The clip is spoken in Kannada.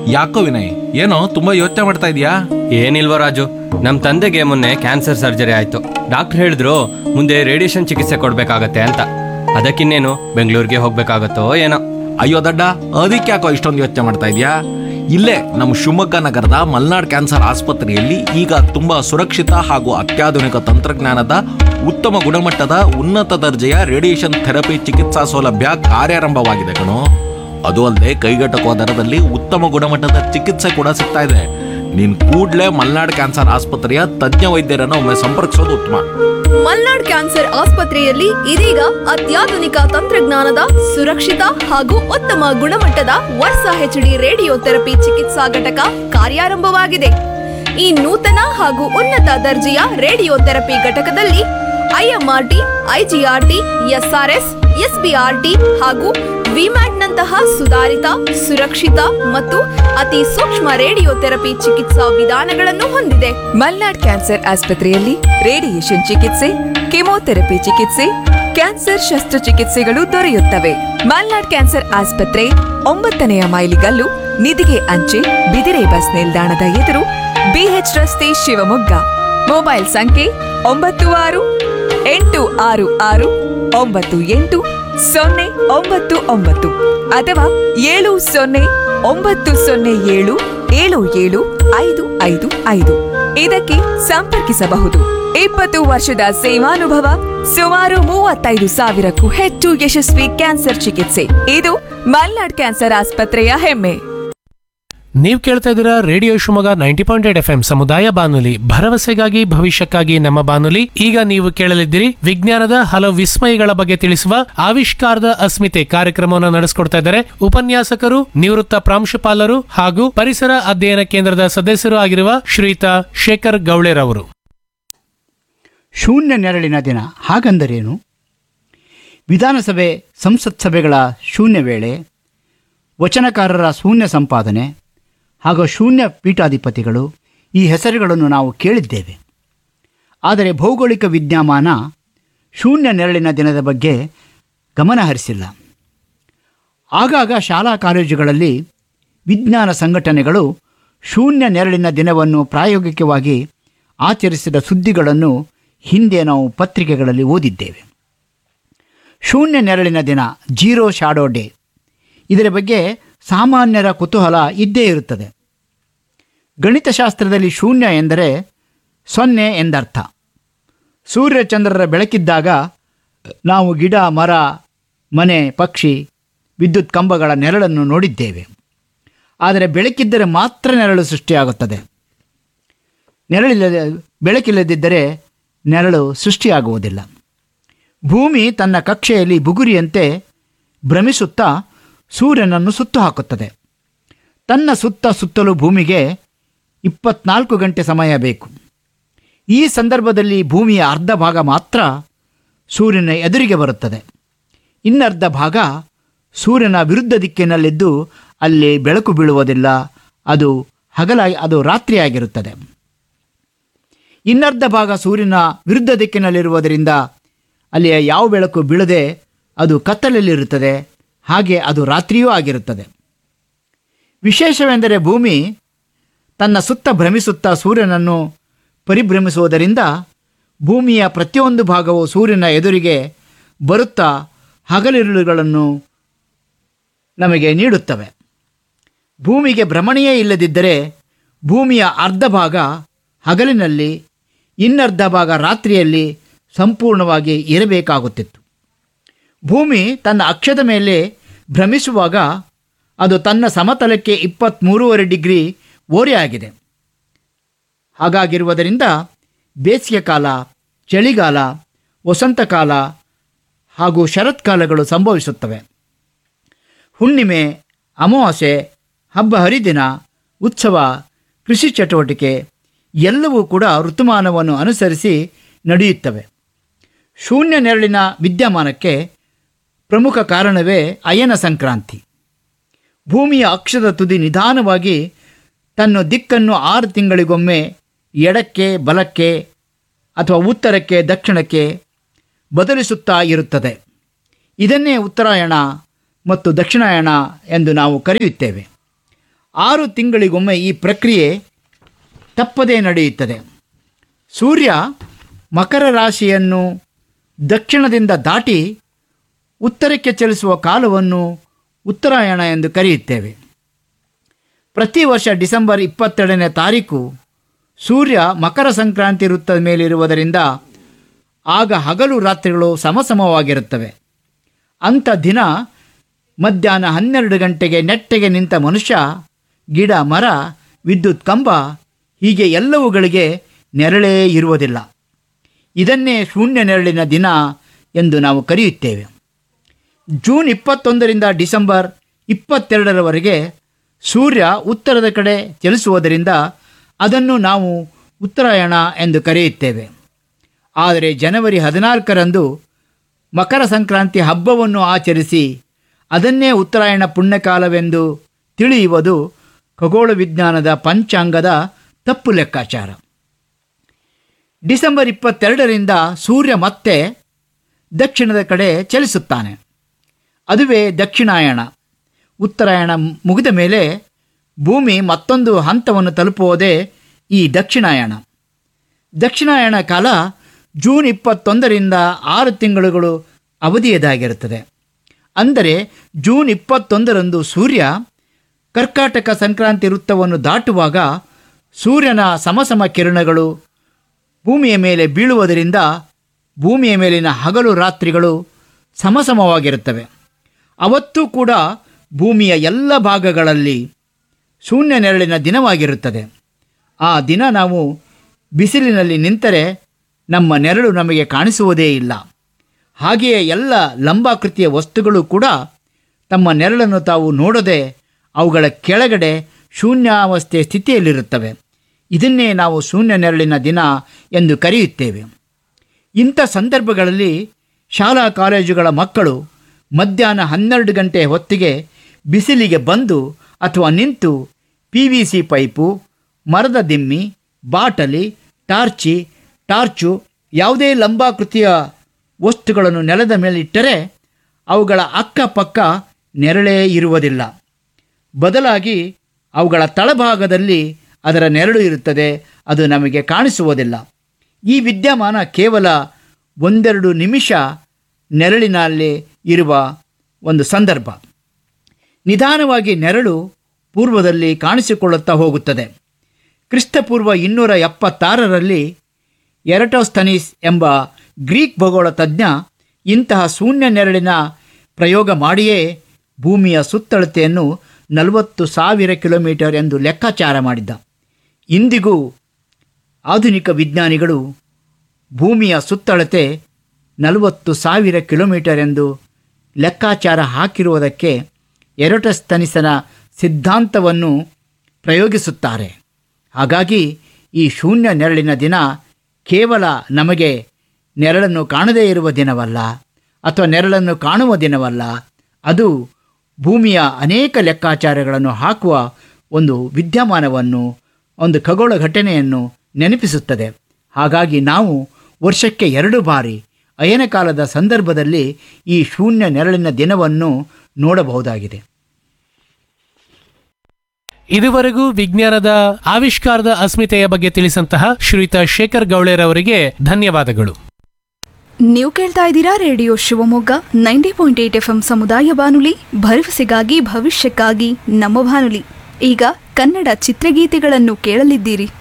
ಯಾಕೋ ವಿನಯ್ ಏನೋ ತುಂಬಾ ಯೋಚನೆ ಮಾಡ್ತಾ ಇದೀಯಾ ಏನಿಲ್ವ ರಾಜು ನಮ್ಮ ತಂದೆಗೆ ಮೊನ್ನೆ ಕ್ಯಾನ್ಸರ್ ಸರ್ಜರಿ ಆಯ್ತು ಡಾಕ್ಟರ್ ಹೇಳಿದ್ರು ಮುಂದೆ ರೇಡಿಯೇಷನ್ ಚಿಕಿತ್ಸೆ ಕೊಡ್ಬೇಕಾಗತ್ತೆ ಅಂತ ಅದಕ್ಕಿನ್ನೇನು ಬೆಂಗಳೂರಿಗೆ ಹೋಗ್ಬೇಕಾಗತ್ತೋ ಏನೋ ಅಯ್ಯೋ ದಡ್ಡ ಅದಕ್ಕೆ ಯಾಕೋ ಇಷ್ಟೊಂದು ಯೋಚನೆ ಮಾಡ್ತಾ ಇದೀಯಾ ಇಲ್ಲೇ ನಮ್ಮ ಶಿವಮೊಗ್ಗ ನಗರದ ಮಲ್ನಾಡ್ ಕ್ಯಾನ್ಸರ್ ಆಸ್ಪತ್ರೆಯಲ್ಲಿ ಈಗ ತುಂಬಾ ಸುರಕ್ಷಿತ ಹಾಗೂ ಅತ್ಯಾಧುನಿಕ ತಂತ್ರಜ್ಞಾನದ ಉತ್ತಮ ಗುಣಮಟ್ಟದ ಉನ್ನತ ದರ್ಜೆಯ ರೇಡಿಯೇಷನ್ ಥೆರಪಿ ಚಿಕಿತ್ಸಾ ಸೌಲಭ್ಯ ಕಾರ್ಯಾರಂಭವಾಗಿದೆ ಕಣೋ ಅದು ಅಲ್ಲದೆ ಕೈಗೆಟಕುವ ದರದಲ್ಲಿ ಉತ್ತಮ ಗುಣಮಟ್ಟದ ಚಿಕಿತ್ಸೆ ಕೂಡ ಸಿಗ್ತಾ ಇದೆ ನೀನ್ ಕೂಡ್ಲೇ ಮಲ್ನಾಡ್ ಕ್ಯಾನ್ಸರ್ ಆಸ್ಪತ್ರೆಯ ತಜ್ಞ ವೈದ್ಯರನ್ನು ಒಮ್ಮೆ ಸಂಪರ್ಕಿಸೋದು ಉತ್ತಮ ಮಲ್ನಾಡ್ ಕ್ಯಾನ್ಸರ್ ಆಸ್ಪತ್ರೆಯಲ್ಲಿ ಇದೀಗ ಅತ್ಯಾಧುನಿಕ ತಂತ್ರಜ್ಞಾನದ ಸುರಕ್ಷಿತ ಹಾಗೂ ಉತ್ತಮ ಗುಣಮಟ್ಟದ ವರ್ಷ ಹೆಚ್ಡಿ ರೇಡಿಯೋ ಥೆರಪಿ ಚಿಕಿತ್ಸಾ ಘಟಕ ಕಾರ್ಯಾರಂಭವಾಗಿದೆ ಈ ನೂತನ ಹಾಗೂ ಉನ್ನತ ದರ್ಜೆಯ ರೇಡಿಯೋ ಥೆರಪಿ ಘಟಕದಲ್ಲಿ ಐಎಂಆರ್ಟಿ ಐಜಿಆರ್ಟಿ ಎಸ್ಆರ್ಎಸ್ ಎಸ್ಬಿಆರ್ಟಿ ಹಾಗೂ ವಿಮ್ಯಾಟ್ನಂತಹ ಸುಧಾರಿತ ಸುರಕ್ಷಿತ ಮತ್ತು ಅತಿ ಸೂಕ್ಷ್ಮ ರೇಡಿಯೋ ಥೆರಪಿ ಚಿಕಿತ್ಸಾ ವಿಧಾನಗಳನ್ನು ಹೊಂದಿದೆ ಮಲ್ನಾಡ್ ಕ್ಯಾನ್ಸರ್ ಆಸ್ಪತ್ರೆಯಲ್ಲಿ ರೇಡಿಯೇಷನ್ ಚಿಕಿತ್ಸೆ ಕೆಮೊಥೆರಪಿ ಚಿಕಿತ್ಸೆ ಕ್ಯಾನ್ಸರ್ ಶಸ್ತ್ರಚಿಕಿತ್ಸೆಗಳು ದೊರೆಯುತ್ತವೆ ಮಲ್ನಾಡ್ ಕ್ಯಾನ್ಸರ್ ಆಸ್ಪತ್ರೆ ಒಂಬತ್ತನೆಯ ಮೈಲಿಗಲ್ಲು ನಿಧಿಗೆ ಅಂಚೆ ಬಿದಿರೆ ಬಸ್ ನಿಲ್ದಾಣದ ಎದುರು ಬಿಎಚ್ ರಸ್ತೆ ಶಿವಮೊಗ್ಗ ಮೊಬೈಲ್ ಸಂಖ್ಯೆ ಒಂಬತ್ತು ಆರು ಎಂಟು ಆರು ಆರು ಒಂಬತ್ತು ಎಂಟು ಸೊನ್ನೆ ಒಂಬತ್ತು ಒಂಬತ್ತು ಅಥವಾ ಏಳು ಸೊನ್ನೆ ಒಂಬತ್ತು ಸೊನ್ನೆ ಏಳು ಏಳು ಏಳು ಐದು ಐದು ಐದು ಇದಕ್ಕೆ ಸಂಪರ್ಕಿಸಬಹುದು ಇಪ್ಪತ್ತು ವರ್ಷದ ಸೇವಾನುಭವ ಸುಮಾರು ಮೂವತ್ತೈದು ಸಾವಿರಕ್ಕೂ ಹೆಚ್ಚು ಯಶಸ್ವಿ ಕ್ಯಾನ್ಸರ್ ಚಿಕಿತ್ಸೆ ಇದು ಮಲ್ನಾಡ್ ಕ್ಯಾನ್ಸರ್ ಆಸ್ಪತ್ರೆಯ ಹೆಮ್ಮೆ ನೀವು ಕೇಳ್ತಾ ಇದ್ದೀರಾ radio Shivamogga ninety point eight F M ಸಮುದಾಯ ಬಾನುಲಿ ಭರವಸೆಗಾಗಿ ಭವಿಷ್ಯಕ್ಕಾಗಿ ನಮ್ಮ ಬಾನುಲಿ ಈಗ ನೀವು ಕೇಳಲಿದ್ದೀರಿ ವಿಜ್ಞಾನದ ಹಲವು ವಿಸ್ಮಯಗಳ ಬಗ್ಗೆ ತಿಳಿಸುವ ಆವಿಷ್ಕಾರದ ಅಸ್ಮಿತೆ ಕಾರ್ಯಕ್ರಮವನ್ನು ನಡೆಸಿಕೊಡ್ತಾ ಇದ್ದಾರೆ ಉಪನ್ಯಾಸಕರು ನಿವೃತ್ತ ಪ್ರಾಂಶುಪಾಲರು ಹಾಗೂ ಪರಿಸರ ಅಧ್ಯಯನ ಕೇಂದ್ರದ ಸದಸ್ಯರು ಆಗಿರುವ ಶ್ರೀಯುತ ಶೇಖರ್ ಗೌಳೆರವರು ಶೂನ್ಯ ನೆರಳಿನ ದಿನ ಹಾಗಂದರೇನು ವಿಧಾನಸಭೆ ಸಂಸತ್ ಸಭೆಗಳ ಶೂನ್ಯ ವೇಳೆ ವಚನಕಾರರ ಶೂನ್ಯ ಸಂಪಾದನೆ ಹಾಗೂ ಶೂನ್ಯ ಪೀಠಾಧಿಪತಿಗಳು ಈ ಹೆಸರುಗಳನ್ನು ನಾವು ಕೇಳಿದ್ದೇವೆ ಆದರೆ ಭೌಗೋಳಿಕ ವಿದ್ಯಮಾನ ಶೂನ್ಯ ನೆರಳಿನ ದಿನದ ಬಗ್ಗೆ ಗಮನ ಹರಿಸಿಲ್ಲ ಆಗಾಗ ಶಾಲಾ ಕಾಲೇಜುಗಳಲ್ಲಿ ವಿಜ್ಞಾನ ಸಂಘಟನೆಗಳು ಶೂನ್ಯ ನೆರಳಿನ ದಿನವನ್ನು ಪ್ರಾಯೋಗಿಕವಾಗಿ ಆಚರಿಸಿದ ಸುದ್ದಿಗಳನ್ನು ಹಿಂದೆ ನಾವು ಪತ್ರಿಕೆಗಳಲ್ಲಿ ಓದಿದ್ದೇವೆ ಶೂನ್ಯ ನೆರಳಿನ ದಿನ ಜೀರೋ ಶಾಡೋ ಡೇ ಇದರ ಬಗ್ಗೆ ಸಾಮಾನ್ಯರ ಕುತೂಹಲ ಇದ್ದೇ ಇರುತ್ತದೆ ಗಣಿತಶಾಸ್ತ್ರದಲ್ಲಿ ಶೂನ್ಯ ಎಂದರೆ ಸೊನ್ನೆ ಎಂದರ್ಥ ಸೂರ್ಯಚಂದ್ರರ ಬೆಳಕಿದ್ದಾಗ ನಾವು ಗಿಡ ಮರ ಮನೆ ಪಕ್ಷಿ ವಿದ್ಯುತ್ ಕಂಬಗಳ ನೆರಳನ್ನು ನೋಡಿದ್ದೇವೆ ಆದರೆ ಬೆಳಕಿದ್ದರೆ ಮಾತ್ರ ನೆರಳು ಸೃಷ್ಟಿಯಾಗುತ್ತದೆ ನೆರಳಿಲ್ಲದೆ ಬೆಳಕಿಲ್ಲದಿದ್ದರೆ ನೆರಳು ಸೃಷ್ಟಿಯಾಗುವುದಿಲ್ಲ ಭೂಮಿ ತನ್ನ ಕಕ್ಷೆಯಲ್ಲಿ ಬುಗುರಿಯಂತೆ ಭ್ರಮಿಸುತ್ತಾ ಸೂರ್ಯನನ್ನು ಸುತ್ತು ಹಾಕುತ್ತದೆ ತನ್ನ ಸುತ್ತ ಸುತ್ತಲೂ ಭೂಮಿಗೆ ಇಪ್ಪತ್ನಾಲ್ಕು ಗಂಟೆ ಸಮಯ ಬೇಕು ಈ ಸಂದರ್ಭದಲ್ಲಿ ಭೂಮಿಯ ಅರ್ಧ ಭಾಗ ಮಾತ್ರ ಸೂರ್ಯನ ಎದುರಿಗೆ ಬರುತ್ತದೆ ಇನ್ನರ್ಧ ಭಾಗ ಸೂರ್ಯನ ವಿರುದ್ಧ ದಿಕ್ಕಿನಲ್ಲಿದ್ದು ಅಲ್ಲಿ ಬೆಳಕು ಬೀಳುವುದಿಲ್ಲ ಅದು ಹಗಲಾಗಿ ಅದು ರಾತ್ರಿಯಾಗಿರುತ್ತದೆ ಇನ್ನರ್ಧ ಭಾಗ ಸೂರ್ಯನ ವಿರುದ್ಧ ದಿಕ್ಕಿನಲ್ಲಿರುವುದರಿಂದ ಅಲ್ಲಿ ಯಾವ ಬೆಳಕು ಬೀಳದೆ ಅದು ಕತ್ತಲಲ್ಲಿರುತ್ತದೆ ಹಾಗೆ ಅದು ರಾತ್ರಿಯೂ ಆಗಿರುತ್ತದೆ ವಿಶೇಷವೆಂದರೆ ಭೂಮಿ ತನ್ನ ಸುತ್ತ ಭ್ರಮಿಸುತ್ತಾ ಸೂರ್ಯನನ್ನು ಪರಿಭ್ರಮಿಸುವುದರಿಂದ ಭೂಮಿಯ ಪ್ರತಿಯೊಂದು ಭಾಗವು ಸೂರ್ಯನ ಎದುರಿಗೆ ಬರುತ್ತಾ ಹಗಲಿರುಳುಗಳನ್ನು ನಮಗೆ ನೀಡುತ್ತವೆ ಭೂಮಿಗೆ ಭ್ರಮಣೆಯೇ ಇಲ್ಲದಿದ್ದರೆ ಭೂಮಿಯ ಅರ್ಧ ಭಾಗ ಹಗಲಿನಲ್ಲಿ ಇನ್ನರ್ಧ ಭಾಗ ರಾತ್ರಿಯಲ್ಲಿ ಸಂಪೂರ್ಣವಾಗಿ ಇರಬೇಕಾಗುತ್ತಿತ್ತು ಭೂಮಿ ತನ್ನ ಅಕ್ಷದ ಮೇಲೆ ಭ್ರಮಿಸುವಾಗ ಅದು ತನ್ನ ಸಮತಲಕ್ಕೆ ಇಪ್ಪತ್ತ್ಮೂರುವರೆ ಡಿಗ್ರಿ ಓರೆಯಾಗಿದೆ ಹಾಗಾಗಿರುವುದರಿಂದ ಬೇಸಿಗೆ ಕಾಲ ಚಳಿಗಾಲ ವಸಂತಕಾಲ ಹಾಗೂ ಶರತ್ಕಾಲಗಳು ಸಂಭವಿಸುತ್ತವೆ ಹುಣ್ಣಿಮೆ ಅಮಾವಾಸ್ಯೆ ಹಬ್ಬ ಹರಿದಿನ ಉತ್ಸವ ಕೃಷಿ ಚಟುವಟಿಕೆ ಎಲ್ಲವೂ ಕೂಡ ಋತುಮಾನವನ್ನು ಅನುಸರಿಸಿ ನಡೆಯುತ್ತವೆ ಶೂನ್ಯ ನೆರಳಿನ ವಿದ್ಯಮಾನಕ್ಕೆ ಪ್ರಮುಖ ಕಾರಣವೇ ಅಯನ ಸಂಕ್ರಾಂತಿ ಭೂಮಿಯ ಅಕ್ಷದ ತುದಿ ನಿಧಾನವಾಗಿ ತನ್ನ ದಿಕ್ಕನ್ನು ಆರು ತಿಂಗಳಿಗೊಮ್ಮೆ ಎಡಕ್ಕೆ ಬಲಕ್ಕೆ ಅಥವಾ ಉತ್ತರಕ್ಕೆ ದಕ್ಷಿಣಕ್ಕೆ ಬದಲಿಸುತ್ತಾ ಇರುತ್ತದೆ ಇದನ್ನೇ ಉತ್ತರಾಯಣ ಮತ್ತು ದಕ್ಷಿಣಾಯಣ ಎಂದು ನಾವು ಕರೆಯುತ್ತೇವೆ ಆರು ತಿಂಗಳಿಗೊಮ್ಮೆ ಈ ಪ್ರಕ್ರಿಯೆ ತಪ್ಪದೇ ನಡೆಯುತ್ತದೆ ಸೂರ್ಯ ಮಕರ ರಾಶಿಯನ್ನು ದಕ್ಷಿಣದಿಂದ ದಾಟಿ ಉತ್ತರಕ್ಕೆ ಚಲಿಸುವ ಕಾಲವನ್ನು ಉತ್ತರಾಯಣ ಎಂದು ಕರೆಯುತ್ತೇವೆ ಪ್ರತಿ ವರ್ಷ ಡಿಸೆಂಬರ್ ಇಪ್ಪತ್ತೆರಡನೇ ತಾರೀಕು ಸೂರ್ಯ ಮಕರ ಸಂಕ್ರಾಂತಿ ವೃತ್ತದ ಮೇಲಿರುವುದರಿಂದ ಆಗ ಹಗಲು ರಾತ್ರಿಗಳು ಸಮಸಮವಾಗಿರುತ್ತವೆ ಅಂಥ ದಿನ ಮಧ್ಯಾಹ್ನ ಹನ್ನೆರಡು ಗಂಟೆಗೆ ನೆಟ್ಟಗೆ ನಿಂತ ಮನುಷ್ಯ ಗಿಡ ಮರ ವಿದ್ಯುತ್ ಕಂಬ ಹೀಗೆ ಎಲ್ಲವುಗಳಿಗೆ ನೆರಳೇ ಇರುವುದಿಲ್ಲ ಇದನ್ನೇ ಶೂನ್ಯ ನೆರಳಿನ ದಿನ ಎಂದು ನಾವು ಕರೆಯುತ್ತೇವೆ ಜೂನ್ ಇಪ್ಪತ್ತೊಂದರಿಂದ ಡಿಸೆಂಬರ್ ಇಪ್ಪತ್ತೆರಡರವರೆಗೆ ಸೂರ್ಯ ಉತ್ತರದ ಕಡೆ ಚಲಿಸುವುದರಿಂದ ಅದನ್ನು ನಾವು ಉತ್ತರಾಯಣ ಎಂದು ಕರೆಯುತ್ತೇವೆ ಆದರೆ ಜನವರಿ ಹದಿನಾಲ್ಕರಂದು ಮಕರ ಸಂಕ್ರಾಂತಿ ಹಬ್ಬವನ್ನು ಆಚರಿಸಿ ಅದನ್ನೇ ಉತ್ತರಾಯಣ ಪುಣ್ಯಕಾಲವೆಂದು ತಿಳಿಯುವುದು ಖಗೋಳ ವಿಜ್ಞಾನದ ಪಂಚಾಂಗದ ತಪ್ಪು ಲೆಕ್ಕಾಚಾರ ಡಿಸೆಂಬರ್ ಇಪ್ಪತ್ತೆರಡರಿಂದ ಸೂರ್ಯ ಮತ್ತೆ ದಕ್ಷಿಣದ ಕಡೆ ಚಲಿಸುತ್ತಾನೆ ಅದುವೇ ದಕ್ಷಿಣಾಯಣ ಉತ್ತರಾಯಣ ಮುಗಿದ ಮೇಲೆ ಭೂಮಿ ಮತ್ತೊಂದು ಹಂತವನ್ನು ತಲುಪುವುದೇ ಈ ದಕ್ಷಿಣಾಯಣ ದಕ್ಷಿಣಾಯಣ ಕಾಲ ಜೂನ್ ಇಪ್ಪತ್ತೊಂದರಿಂದ ಆರು ತಿಂಗಳುಗಳು ಅವಧಿಯದಾಗಿರುತ್ತದೆ ಅಂದರೆ ಜೂನ್ ಇಪ್ಪತ್ತೊಂದರಂದು ಸೂರ್ಯ ಕರ್ಕಾಟಕ ಸಂಕ್ರಾಂತಿ ವೃತ್ತವನ್ನು ದಾಟುವಾಗ ಸೂರ್ಯನ ಸಮಸಮ ಕಿರಣಗಳು ಭೂಮಿಯ ಮೇಲೆ ಬೀಳುವುದರಿಂದ ಭೂಮಿಯ ಮೇಲಿನ ಹಗಲು ರಾತ್ರಿಗಳು ಸಮಸಮವಾಗಿರುತ್ತವೆ ಅವತ್ತೂ ಕೂಡ ಭೂಮಿಯ ಎಲ್ಲ ಭಾಗಗಳಲ್ಲಿ ಶೂನ್ಯ ನೆರಳಿನ ದಿನವಾಗಿರುತ್ತದೆ ಆ ದಿನ ನಾವು ಬಿಸಿಲಿನಲ್ಲಿ ನಿಂತರೆ ನಮ್ಮ ನೆರಳು ನಮಗೆ ಕಾಣಿಸುವುದೇ ಇಲ್ಲ ಹಾಗೆಯೇ ಎಲ್ಲ ಲಂಬಾಕೃತಿಯ ವಸ್ತುಗಳು ಕೂಡ ತಮ್ಮ ನೆರಳನ್ನು ತಾವು ನೋಡದೆ ಅವುಗಳ ಕೆಳಗಡೆ ಶೂನ್ಯಾವಸ್ಥೆ ಸ್ಥಿತಿಯಲ್ಲಿರುತ್ತವೆ ಇದನ್ನೇ ನಾವು ಶೂನ್ಯ ನೆರಳಿನ ದಿನ ಎಂದು ಕರೆಯುತ್ತೇವೆ ಇಂಥ ಸಂದರ್ಭಗಳಲ್ಲಿ ಶಾಲಾ ಕಾಲೇಜುಗಳ ಮಕ್ಕಳು ಮಧ್ಯಾಹ್ನ ಹನ್ನೆರಡು ಗಂಟೆ ಹೊತ್ತಿಗೆ ಬಿಸಿಲಿಗೆ ಬಂದು ಅಥವಾ ನಿಂತು ಪಿ ವಿ ಸಿ ಪೈಪು ಮರದ ದಿಮ್ಮಿ ಬಾಟಲಿ ಟಾರ್ಚಿ ಟಾರ್ಚು ಯಾವುದೇ ಲಂಬಾಕೃತಿಯ ವಸ್ತುಗಳನ್ನು ನೆಲದ ಮೇಲಿಟ್ಟರೆ ಅವುಗಳ ಅಕ್ಕಪಕ್ಕ ನೆರಳೇ ಇರುವುದಿಲ್ಲ ಬದಲಾಗಿ ಅವುಗಳ ತಳಭಾಗದಲ್ಲಿ ಅದರ ನೆರಳು ಇರುತ್ತದೆ ಅದು ನಮಗೆ ಕಾಣಿಸುವುದಿಲ್ಲ ಈ ವಿದ್ಯಮಾನ ಕೇವಲ ಒಂದೆರಡು ನಿಮಿಷ ನೆರಳಿನಲ್ಲಿ ಇರುವ ಒಂದು ಸಂದರ್ಭ ನಿಧಾನವಾಗಿ ನೆರಳು ಪೂರ್ವದಲ್ಲಿ ಕಾಣಿಸಿಕೊಳ್ಳುತ್ತಾ ಹೋಗುತ್ತದೆ ಕ್ರಿಸ್ತಪೂರ್ವ ಇನ್ನೂರ ಎಪ್ಪತ್ತಾರರಲ್ಲಿ ಎರಟೋಸ್ತನೀಸ್ ಎಂಬ ಗ್ರೀಕ್ ಭೂಗೋಳ ತಜ್ಞ ಇಂತಹ ಶೂನ್ಯ ನೆರಳಿನ ಪ್ರಯೋಗ ಮಾಡಿಯೇ ಭೂಮಿಯ ಸುತ್ತಳತೆಯನ್ನು ನಲವತ್ತು ಸಾವಿರ ಕಿಲೋಮೀಟರ್ ಎಂದು ಲೆಕ್ಕಾಚಾರ ಮಾಡಿದ್ದ ಇಂದಿಗೂ ಆಧುನಿಕ ವಿಜ್ಞಾನಿಗಳು ಭೂಮಿಯ ಸುತ್ತಳತೆ ನಲವತ್ತು ಸಾವಿರ ಕಿಲೋಮೀಟರ್ ಎಂದು ಲೆಕ್ಕಾಚಾರ ಹಾಕಿರುವುದಕ್ಕೆ ಎರೋಟಸ್ತನಿಸನ ಸಿದ್ಧಾಂತವನ್ನು ಪ್ರಯೋಗಿಸುತ್ತಾರೆ ಹಾಗಾಗಿ ಈ ಶೂನ್ಯ ನೆರಳಿನ ದಿನ ಕೇವಲ ನಮಗೆ ನೆರಳನ್ನು ಕಾಣದೇ ಇರುವ ದಿನವಲ್ಲ ಅಥವಾ ನೆರಳನ್ನು ಕಾಣುವ ದಿನವಲ್ಲ ಅದು ಭೂಮಿಯ ಅನೇಕ ಲೆಕ್ಕಾಚಾರಗಳನ್ನು ಹಾಕುವ ಒಂದು ವಿದ್ಯಮಾನವನ್ನು ಒಂದು ಖಗೋಳ ಘಟನೆಯನ್ನು ನೆನಪಿಸುತ್ತದೆ ಹಾಗಾಗಿ ನಾವು ವರ್ಷಕ್ಕೆ ಎರಡು ಬಾರಿ ಅಯನಕಾಲದ ಸಂದರ್ಭದಲ್ಲಿ ಈ ಶೂನ್ಯ ನೆರಳಿನ ದಿನವನ್ನು ನೋಡಬಹುದಾಗಿದೆ ಇದುವರೆಗೂ ವಿಜ್ಞಾನದ ಆವಿಷ್ಕಾರದ ಅಸ್ಮಿತೆಯ ಬಗ್ಗೆ ತಿಳಿಸಂತಹ ಶ್ರೀಯುತ ಶೇಖರ್ ಗೌಳೇರ್ ಅವರಿಗೆ ಧನ್ಯವಾದಗಳು ನೀವು ಕೇಳ್ತಾ ಇದ್ದೀರಾ radio Shivamogga ninety point eight F M ಸಮುದಾಯ ಬಾನುಲಿ ಭರವಸೆಗಾಗಿ ಭವಿಷ್ಯಕ್ಕಾಗಿ ನಮ್ಮ ಬಾನುಲಿ ಈಗ ಕನ್ನಡ ಚಿತ್ರಗೀತೆಗಳನ್ನು ಕೇಳಲಿದ್ದೀರಿ